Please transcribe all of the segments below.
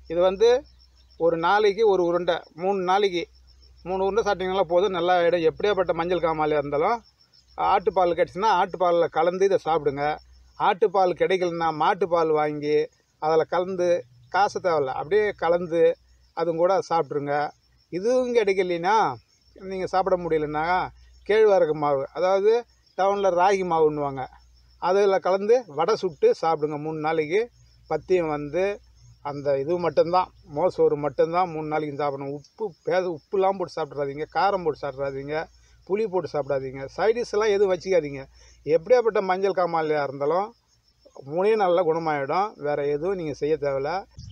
இது வந்து ஒரு நாளைக்கு ஒரு உருண்டை மூணு நாளைக்கு மூணு உருண்டை சாப்பிட்டீங்கன்னா போதும் நல்லா ஆகிடும் எப்படியாப்பட்ட மஞ்சள் காமாலையாக இருந்தாலும் ஆட்டுப்பால் கிடச்சுன்னா ஆட்டுப்பாலில் கலந்து இதை சாப்பிடுங்க ஆட்டுப்பால் கிடைக்கலன்னா மாட்டுப்பால் வாங்கி அதில் கலந்து காசு தேவையில்ல அப்படியே கலந்து அதுவும் கூட சாப்பிட்ருங்க இதுவும் கிடைக்கலைன்னா நீங்கள் சாப்பிட முடியலன்னா கேழ்வரகு மாவு அதாவது டவுனில் ராகி மாவுன்னுவாங்க அதில் கலந்து வடை சுட்டு சாப்பிடுங்க மூணு நாளைக்கு பத்தியம் வந்து அந்த இது மட்டும்தான் மோசோறு மட்டும்தான் மூணு நாளைக்கு சாப்பிடணும் உப்பு பேத உப்புலாம் போட்டு சாப்பிட்றாதீங்க காரம் போட்டு சாப்பிட்றாதீங்க புளி போட்டு சாப்பிடாதீங்க சைடிஸ் எல்லாம் எதுவும் வச்சுக்காதீங்க எப்படியாப்பட்ட மஞ்சள் காமாலையாக இருந்தாலும் மூணே நாளில் குணமாயிடும் வேறு எதுவும் நீங்கள் செய்ய தேவையில்ல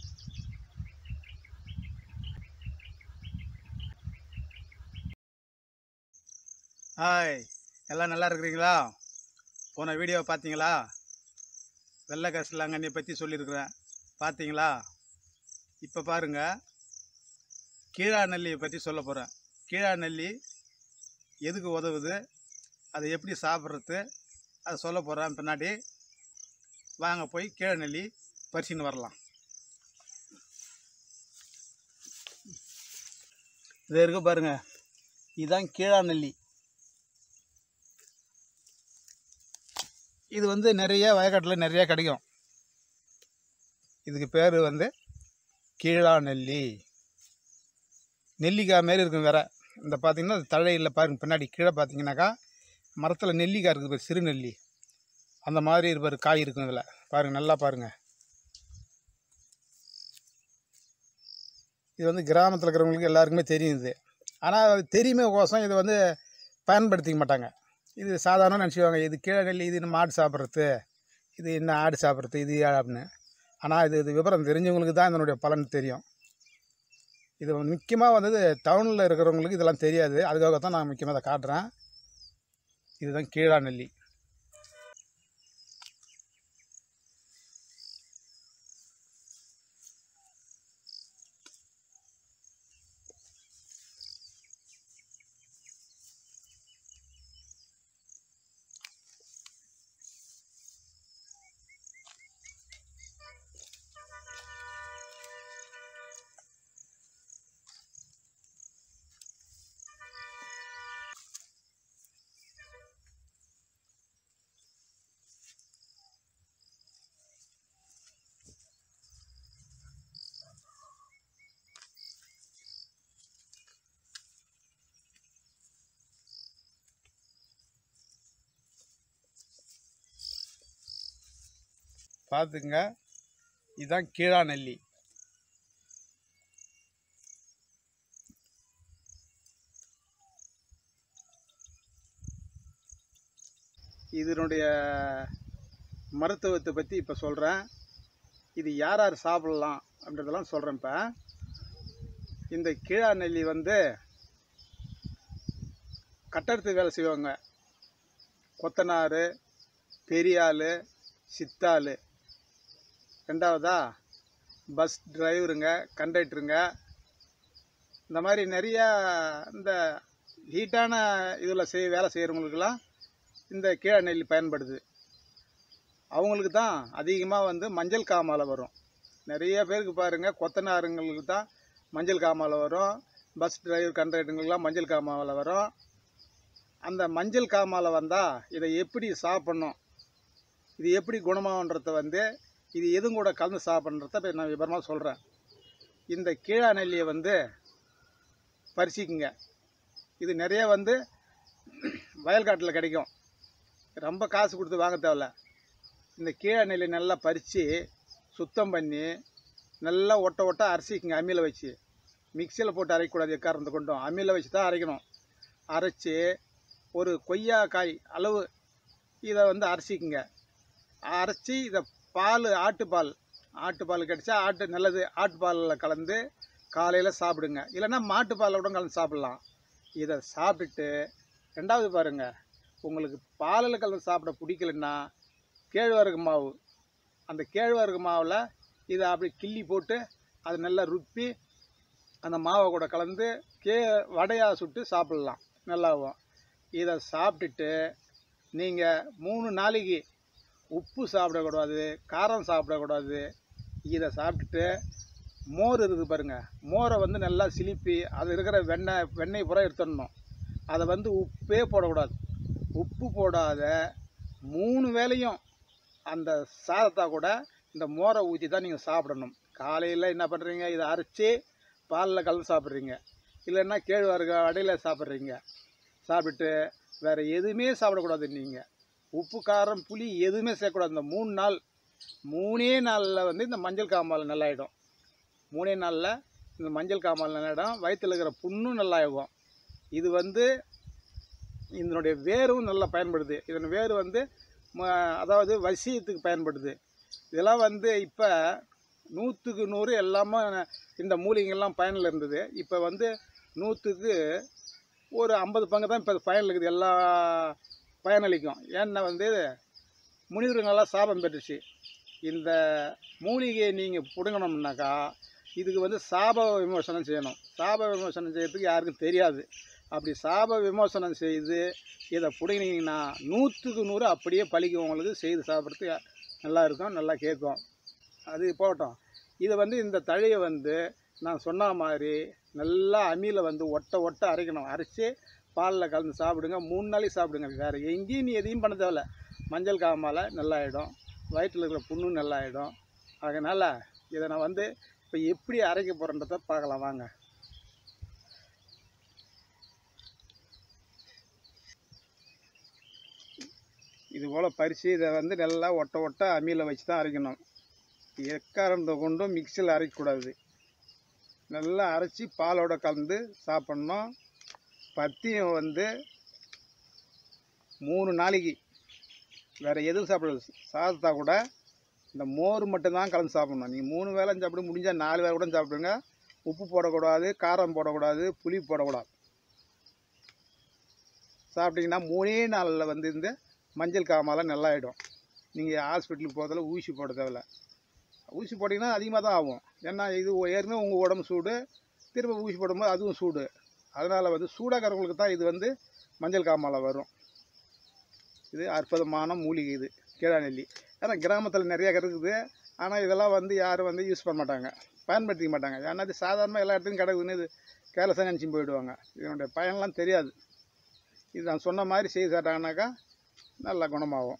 ஹாய் எல்லாம் நல்லா இருக்கிறீங்களா போன வீடியோ பார்த்தீங்களா வெள்ளை கரிசலாங்கண்ணியை பற்றி சொல்லியிருக்கிறேன் பார்த்தீங்களா இப்போ பாருங்கள் கீழா நெல்லியை பற்றி சொல்ல போகிறேன் கீழா நெல்லி எதுக்கு உதவுது அதை எப்படி சாப்பிட்றது அதை சொல்ல போகிறேன் பின்னாடி வாங்க போய் கீழ நெல்லி பறிச்சுன்னு வரலாம் இது இருக்கு பாருங்க இதுதான் கீழா நெல்லி இது வந்து நிறைய வயக்காட்டில் நிறைய கிடைக்கும் இதுக்கு பேர் வந்து கீழா நெல்லி நெல்லிக்காய் மாரி இருக்கும் வேற இந்த பார்த்தீங்கன்னா தழையில் பாருங்க பின்னாடி கீழே பார்த்தீங்கன்னாக்கா மரத்தில் நெல்லிக்காய் இருக்குது பாரு, சிறு நெல்லி அந்த மாதிரி இருப்பார் காய் இருக்கும் இதில் பாருங்கள் நல்லா பாருங்கள் இது வந்து கிராமத்தில் இருக்கிறவங்களுக்கு எல்லாருக்குமே தெரியும் இது ஆனால் அது தெரியுமே கோசம் இதை வந்து பயன்படுத்திக்க மாட்டாங்க இது சாதாரண நினச்சிக்குவாங்க இது கீழே நெல்லி இது மாடு சாப்பிட்றது இது என்ன ஆடு சாப்பிட்றது இது அப்படின்னு ஆனால் இது இது விவரம் தெரிஞ்சவங்களுக்கு தான் இதனுடைய பலன் தெரியும் இது முக்கியமாக வந்தது டவுனில் இருக்கிறவங்களுக்கு இதெல்லாம் தெரியாது அதுக்காக தான் நான் முக்கியமாக இதை காட்டுறேன் இதுதான் கீழா நெல்லி பார்த்துங்க இதுதான் கீழா நெல்லி இதனுடைய மருத்துவத்தை பற்றி இப்போ சொல்கிறேன் இது யார் யார் சாப்பிடலாம் அப்படின்றதெல்லாம் சொல்கிறேன் இப்போ இந்த கீழா நெல்லி வந்து கட்டடத்து வேலை செய்வாங்க கொத்தனார் பெரியாள் சித்தாள் ரெண்டாவதா பஸ் டிரைவருங்க கண்டக்டருங்க இந்த மாதிரி நிறையா இந்த ஹீட்டான இதில் செய் வேலை செய்கிறவங்களுக்கெல்லாம் இந்த கீழ நெல்லி பயன்படுது அவங்களுக்கு தான் அதிகமாக வந்து மஞ்சள் காமாலை வரும் நிறைய பேருக்கு பாருங்கள் கொத்தனாருங்களுக்கு தான் மஞ்சள் காமாலை வரும் பஸ் டிரைவர் கண்டக்டருங்களுக்கெல்லாம் மஞ்சள் காமாலை வரும் அந்த மஞ்சள் காமாலை வந்தால் இதை எப்படி சாப்பிட்ணும் இது எப்படி குணமாகன்றத வந்து இது எதுவும் கூட கலந்து சாப்பிட்றத இப்ப நான் விவரமாக சொல்கிறேன் இந்த கீழா நெல்லியை வந்து பறிச்சிக்குங்க இது நிறைய வந்து வயல்காட்டில் கிடைக்கும் ரொம்ப காசு கொடுத்து வாங்க தேவையில்ல இந்த கீழா நெல்லி நல்லா பறித்து சுத்தம் பண்ணி நல்லா ஒட்ட ஒட்ட அரைச்சிக்குங்க அம்மியில் வச்சு மிக்சியில் போட்டு அரைக்கக்கூடாது எக்காரணத்தை கொண்டும் அம்மியில் வச்சு தான் அரைக்கணும் அரைச்சி ஒரு கொய்யா காய் அளவு இதை வந்து அரைச்சிக்குங்க அரைச்சி இதை பால் ஆட்டுப்பால் ஆட்டுப்பால் கிடச்சா ஆட்டு நல்லது ஆட்டுப்பாலில் கலந்து காலையில் சாப்பிடுங்க இல்லைன்னா மாட்டுப்பாலில் கூட கலந்து சாப்பிட்லாம் இதை சாப்பிட்டுட்டு ரெண்டாவது பாருங்கள் உங்களுக்கு பாலில் கலந்து சாப்பிட பிடிக்கலன்னா கேழ்வரகு மாவு அந்த கேழ்வரகு மாவில் இதை அப்படி கிள்ளி போட்டு அதை நல்லா ருப்பி அந்த மாவை கூட கலந்து கே வடையாக சுட்டு சாப்பிட்லாம் நல்லாவும் இதை சாப்பிட்டுட்டு நீங்கள் மூணு நாளைக்கு உப்பு சாப்பிடக்கூடாது காரம் சாப்பிடக்கூடாது இதை சாப்பிட்டுட்டு மோர் இருக்குது பாருங்க மோரை வந்து நல்லா சிலிப்பி அது இருக்கிற வெண்ணெய் வெண்ணெய் பூரா எடுத்துடணும் அதை வந்து உப்பே போடக்கூடாது உப்பு போடாத மூணு வேளையும் அந்த சாதத்தை கூட இந்த மோரை ஊற்றி தான் நீங்கள் சாப்பிடணும் காலையில் என்ன பண்ணுறீங்க இதை அரைச்சி பாலில் கலந்து சாப்பிட்றீங்க இல்லைன்னா கேழ்வரகு அடையில் சாப்பிட்றீங்க சாப்பிட்டு வேறு எதுவுமே சாப்பிடக்கூடாது நீங்கள் உப்பு காரம் புளி எதுவுமே சேர்க்கக்கூடாது இந்த மூணு நாள் மூணே நாளில் வந்து இந்த மஞ்சள் காமால் நல்லாயிடும் மூணே நாளில் இந்த மஞ்சள் காமால் நல்லாயிடும் வயிற்றில் இருக்கிற புண்ணும் நல்லாயிடும் இது வந்து இதனுடைய வேரும் நல்லா பயன்படுது இதன் வேர் வந்து ம- அதாவது வசியத்துக்கு பயன்படுது இதெல்லாம் வந்து இப்போ நூற்றுக்கு நூறு எல்லாமே இந்த மூலிகைங்கள்லாம் பயனில் இருந்தது இப்போ வந்து நூற்றுக்கு ஒரு ஐம்பது பங்கு தான் இப்போ பயனில் இருக்குது எல்லா பயனளிக்கும் ஏன்னா வந்து முனிவர்களெல்லாம் சாபம் பெற்றுச்சு இந்த மூலிகையை நீங்கள் பிடுங்கணும்னாக்கா இதுக்கு வந்து சாப விமோசனம் செய்யணும் சாப விமோசனம் செய்யறதுக்கு யாருக்கும் தெரியாது அப்படி சாப விமோசனம் செய்து இதை பிடுங்கினீங்கன்னா நூற்றுக்கு நூறு அப்படியே பழிக்கும் உங்களுக்கு செய்து சாப்பிட்றதுக்கு நல்லா இருக்கும் நல்லா கேட்கும் அது போகட்டும் இதை வந்து இந்த தழையை வந்து நான் சொன்ன மாதிரி நல்லா அம்மியில் வந்து ஒட்ட ஒட்ட அரைக்கணும் அரைச்சி பாலில் கலந்து சாப்பிடுங்க மூணு நாளைக்கு சாப்பிடுங்க வேறு எங்கேயும் நீ எதையும் பண்ண தேவையில்ல மஞ்சள் காமால நல்லாயிடும் வயிற்றில் இருக்கிற புண்ணும் நல்லாயிடும் அதனால் இதை நான் வந்து இப்போ எப்படி அரைக்க போகிறேன்றதை பார்க்கலாம் வாங்க இது போல் பறித்து இதை வந்து நல்லா ஒட்ட ஒட்ட அம்மியில் வச்சு தான் அரைக்கணும் எக்காரத்தை கொண்டும் மிக்சியில் அரைக்கக்கூடாது நல்லா அரைச்சி பாலோட கலந்து சாப்பிட்ணும் பத்தியம் வந்து மூணு நாளைக்கு வேறு எதுவும் சாப்பிடாது சாதத்தா கூட இந்த மோர் மட்டும்தான் கலந்து சாப்பிடணும் நீங்கள் மூணு வேளை சாப்பிட முடிஞ்சால் நாலு வேளை கூட சாப்பிடுங்க உப்பு போடக்கூடாது காரம் போடக்கூடாது புளி போடக்கூடாது சாப்பிட்டீங்கன்னா மூணே நாளில் வந்து இந்த மஞ்சள் காமாலாம் நல்லாயிடும் நீங்கள் ஹாஸ்பிட்டலுக்கு போகிறதுல ஊசி போட தேவையில்ல ஊசி போட்டிங்கன்னா அதிகமாக தான் ஆகும் ஏன்னா இது ஏற்கனவே உங்கள் உடம்பு சூடு திரும்ப ஊசி போடும்போது அதுவும் சூடு அதனால் வந்து சூடாக்கிறவங்களுக்கு தான் இது வந்து மஞ்சள் காமாலை வரும் இது அற்புதமான மூலிகை இது கீழாநெல்லி ஏன்னா கிராமத்தில் நிறைய இருக்குது ஆனால் இதெல்லாம் வந்து யாரும் வந்து யூஸ் பண்ண மாட்டாங்க பயன்படுத்திக்க மாட்டாங்க ஏன்னா இது சாதாரணமாக எல்லா இடத்துலையும் கிடக்குதுன்னு இது கேலசாக நினச்சி போயிடுவாங்க இதனுடைய பயன்லாம் தெரியாது இது நான் சொன்ன மாதிரி செய்து சாப்பிட்டாங்கனாக்கா நல்லா குணமாகும்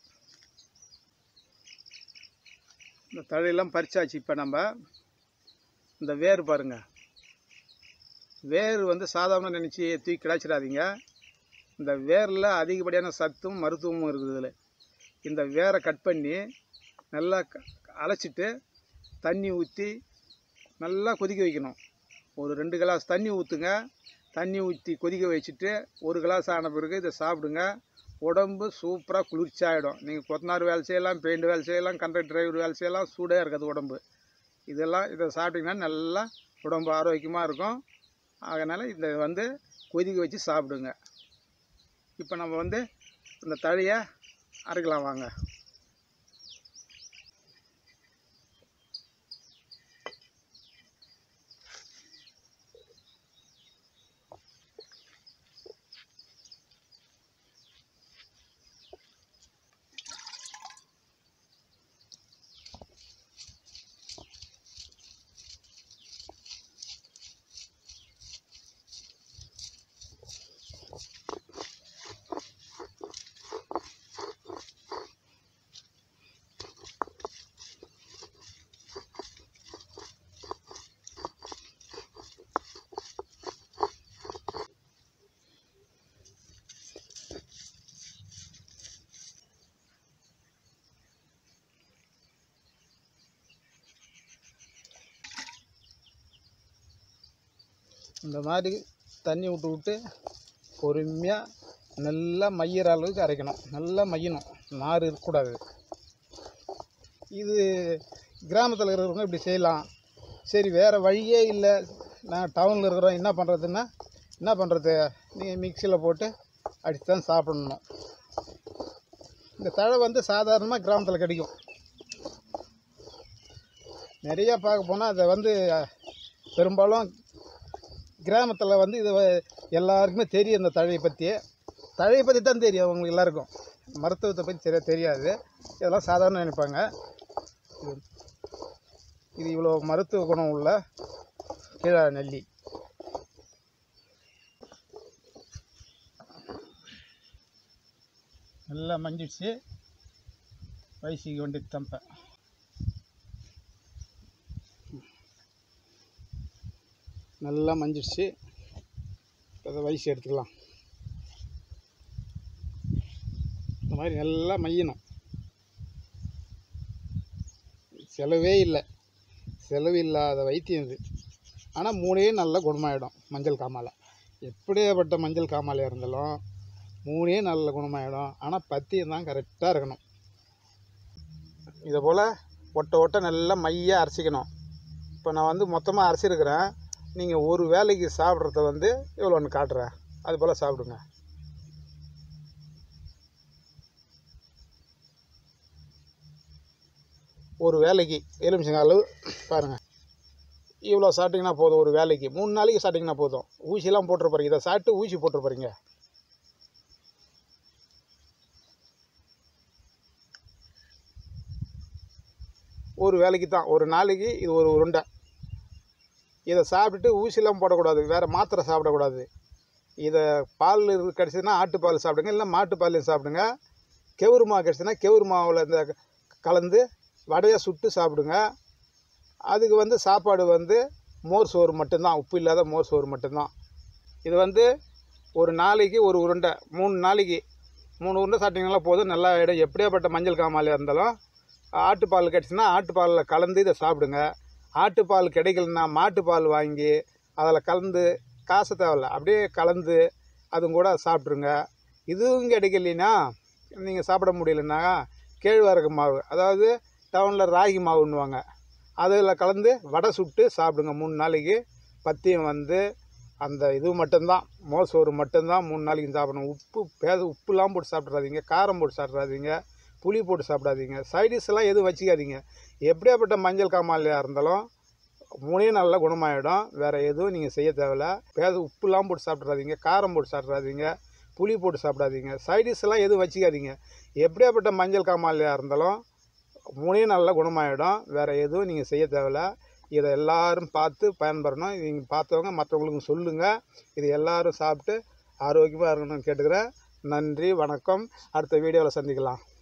இந்த தழையெல்லாம் பறிச்சாச்சு இப்போ நம்ம இந்த வேர் பாருங்க வேர் வந்து சாதாரண நினச்சி தூக்கி கிடாச்சிடாதீங்க இந்த வேரில் அதிகப்படியான சத்தும் மருத்துவமும் இருக்குது இதில் இந்த வேரை கட் பண்ணி நல்லா க- அலசிட்டு தண்ணி ஊற்றி நல்லா கொதிக்க வைக்கணும் ஒரு ரெண்டு கிளாஸ் தண்ணி ஊற்றுங்க தண்ணி ஊற்றி கொதிக்க வச்சுட்டு ஒரு கிளாஸ் ஆன பிறகு இதை சாப்பிடுங்க உடம்பு சூப்பராக குளிர்ச்சியாகிடும் நீங்கள் கொத்தனார் வேலை செய்யலாம் பெயிண்ட் வேலை செய்யலாம் கண்டக்டர் டிரைவர் வேலை செய்யலாம் சூடாக இருக்காது உடம்பு இதெல்லாம் இதை சாப்பிட்டிங்கன்னா நல்லா உடம்பு ஆரோக்கியமாக இருக்கும் அதனால் இதை வந்து கொதிக்க வச்சு சாப்பிடுங்க இப்போ நம்ம வந்து இந்த தழையை அரைக்கலாம் வாங்க இந்த மாதிரி தண்ணி விட்டு விட்டு பொறுமையாக நல்லா மையிற அளவுக்கு அரைக்கணும் நல்லா மையணும் நார் இருக்கக்கூடாது இது கிராமத்தில் இருக்கிறவங்க இப்படி செய்யலாம் சரி வேறு வழியே இல்லை நான் டவுனில் இருக்கிறோம் என்ன பண்ணுறதுன்னா என்ன பண்ணுறது நீங்கள் மிக்சியில் போட்டு அடித்து தான் சாப்பிடணும் இந்த தழை வந்து சாதாரணமாக கிராமத்தில் கிடைக்கும் நிறைய பார்க்க போனால் அதை வந்து பெரும்பாலும் கிராமத்தில் வந்து இது வ- எல்லாருக்குமே தெரியும் இந்த தழையை பற்றி தழையை பற்றி தான் தெரியும் அவங்களுக்கு எல்லாருக்கும் மருத்துவத்தை பற்றி சரியாக தெரியாது இதெல்லாம் சாதாரண நினைப்பாங்க இது இது இவ்வளோ மருத்துவ குணம் உள்ள கீழா நெல்லி நல்லா மஞ்சிடுச்சு வயசுக்கு வேண்டி தம்பை நல்லா மஞ்சிடுச்சு அதை வயசு எடுத்துக்கலாம் இந்த மாதிரி நல்லா மையணும் செலவே இல்லை செலவு இல்லாத வைத்தியம் இது ஆனால் மூணே நல்லா குணமாயிடும் மஞ்சள் காமாலை எப்படியாப்பட்ட மஞ்சள் காமாலையாக இருந்தாலும் மூணே நல்ல குணமாயிடும் ஆனால் பத்தியம் தான் கரெக்டாக இருக்கணும் இதை போல் ஒட்ட ஒட்ட நல்லா மையாக அரைச்சிக்கணும் இப்போ நான் வந்து மொத்தமாக அரைச்சிருக்கிறேன் நீங்கள் ஒரு வேலைக்கு சாப்பிட்றத வந்து இவ்வளோன்னு காட்டுறேன் அது போல் சாப்பிடுங்க ஒரு வேலைக்கு எலுமிச்சங்க அளவு பாருங்கள் இவ்வளோ சாப்பிட்டிங்கன்னா போதும் ஒரு வேலைக்கு மூணு நாளைக்கு சாப்பிட்டிங்கன்னா போதும் ஊசிலாம் போட்டுற போகிறீங்க இதை சாப்பிட்டு ஊசி போட்டுற போகிறீங்க ஒரு வேலைக்கு தான் ஒரு நாளைக்கு இது ஒரு உருண்டை இதை சாப்பிட்டுட்டு ஊசிலாம் போடக்கூடாது வேறு மாத்திரை சாப்பிடக்கூடாது இதை பால் இருக்கு கிடச்சிதுன்னா ஆட்டுப்பால் சாப்பிடுங்க இல்லை மாட்டுப்பாலையும் சாப்பிடுங்க கெவுரு மாவு கிடச்சிதுன்னா கெவுரு மாவில் இந்த கலந்து வடையாக சுட்டு சாப்பிடுங்க அதுக்கு வந்து சாப்பாடு வந்து மோர் சோறு மட்டும்தான் உப்பு இல்லாத மோர் சோறு மட்டும்தான் இது வந்து ஒரு நாளைக்கு ஒரு உருண்டை மூணு நாளைக்கு மூணு உருண்டை சாப்பிட்டிங்கன்னா போதும் நல்லா ஆகிடும் எப்படியாப்பட்ட மஞ்சள் காமாலையாக இருந்தாலும் ஆட்டுப்பால் கிடச்சுன்னா ஆட்டுப்பாலில் கலந்து இதை சாப்பிடுங்க ஆட்டுப்பால் கிடைக்கலன்னா மாட்டுப்பால் வாங்கி அதில் கலந்து காசு தேவையில்ல அப்படியே கலந்து அதுவும் கூட சாப்பிட்ருங்க இதுவும் கிடைக்கலைன்னா நீங்கள் சாப்பிட முடியலன்னா கேழ்வரகு மாவு அதாவது டவுனில் ராகி மாவுன்னுவாங்க அதில் கலந்து வடை சுட்டு சாப்பிடுங்க மூணு நாளைக்கு பத்தியம் வந்து அந்த இது மட்டும்தான் மோர் சோறு மட்டும்தான் மூணு நாளைக்கு சாப்பிடணும் உப்பு பேத உப்புலாம் போட்டு சாப்பிட்றாதீங்க காரம் போட்டு சாப்பிட்றாதீங்க புளி போட்டு சாப்பிடாதீங்க சைடிஸ் எல்லாம் எதுவும் வச்சுக்காதீங்க எப்படியாப்பட்ட மஞ்சள் காமாலையாக இருந்தாலும் மூணே நல்லா குணமாயிடும் வேறு எதுவும் நீங்கள் செய்ய தேவையில்ல பேத உப்புலாம் போட்டு சாப்பிட்றாதீங்க காரம் போட்டு சாப்பிட்றாதீங்க புளி போட்டு சாப்பிடாதீங்க சைடிஸ் எல்லாம் எதுவும் வச்சுக்காதீங்க எப்படியாப்பட்ட மஞ்சள் காமாலையாக இருந்தாலும் மூணே நல்லா குணமாயிடும் வேறு எதுவும் நீங்கள் செய்ய தேவையில்ல இதை எல்லாரும் பார்த்து பயன்பெறணும் நீங்கள் பார்த்தவங்க மற்றவங்களுக்கும் சொல்லுங்கள் இது எல்லாரும் சாப்பிட்டு ஆரோக்கியமாக இருக்கணும்னு கேட்டுக்கிறேன் நன்றி வணக்கம் அடுத்த வீடியோவில் சந்திக்கலாம்